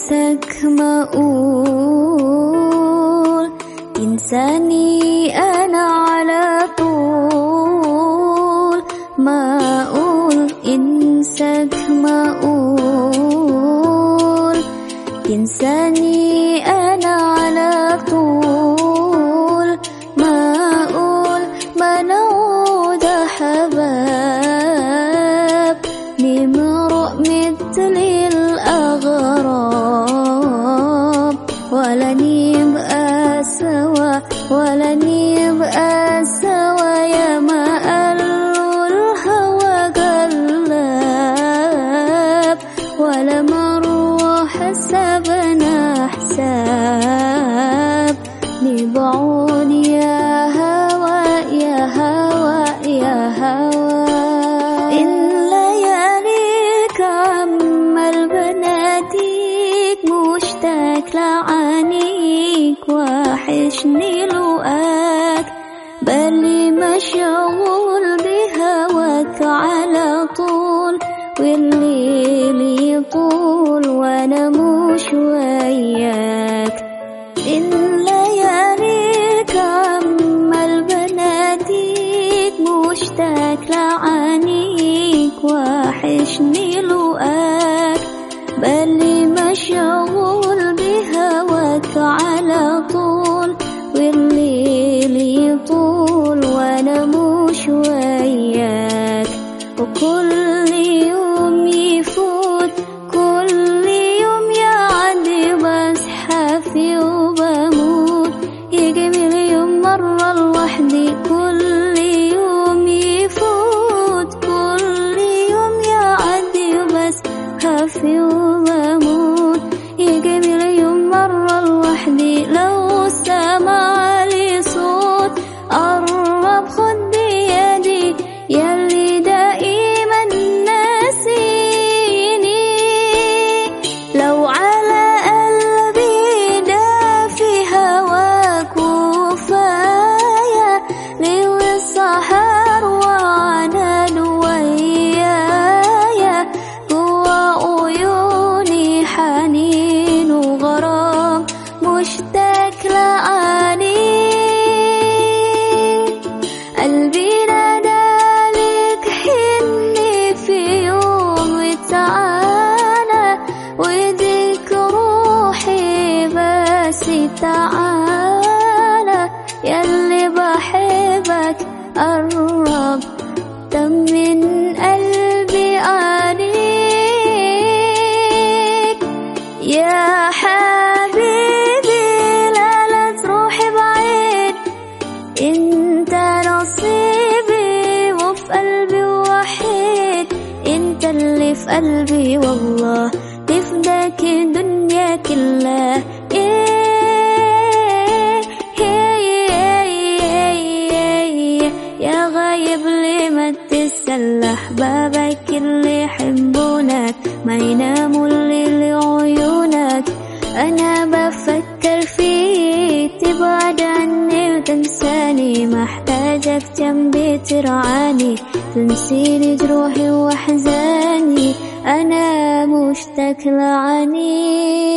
انساك مقول تنساني انا على طول ما اقول انساك مقول تنساني انا على طول ما اقول ما نعود حباب نمرق مثل الأغراب ولا نبقى سوا ولا نبقى سوا يا ما قالوا الهوى قلاب ولا مرة حسبنا حساب نبعون يا هوى يا هوى يا هوى إن لياليك عمال بناديك مشتاق لعانيك وحشني لقاك بالي مشغول بهواك على طول والليل يطول وانا مش وياك إن لياليك عمال بناديك مشتاق لعانيك وحشني لقاك بالي مشغول بهواك على طول والليل يطول وانا مش وياك وكل يوم يفوت كل يوم يعدي بصحى فيه وبموت يجي مليون مرة لوحدي كل يوم يفوت كل يوم يعدي بصحى فيه وبموت يجي مليون مرة لوحدي لو سمع لي صوت قرب خد بيدي يلي دائما ناسيني لو على قلبي ده في هواك وفايا ليل السهر وعنان ويايا جوا عيوني حنين وغرام مشتاق لعانيك قلبي نادالك حني في يوم وتعالى وديك روحي بس تعالى ياللي بحبك قرب طمن قلبي عليك يا حبيبي لا لا تروحي بعيد انت نصيبي وفي قلبي وحيد انت اللي في قلبي والله تفداك الدنيا كلها إيه إيه إيه يا غايب ليه ما تتسلح بابك اللي يحبونك ما يناموا الليل عيونك انا بفكر فيك تبعد عني وتنساني محتاجك جنبي ترعاني تنسيني جروحي واحزاني انا مشتاق لعنيك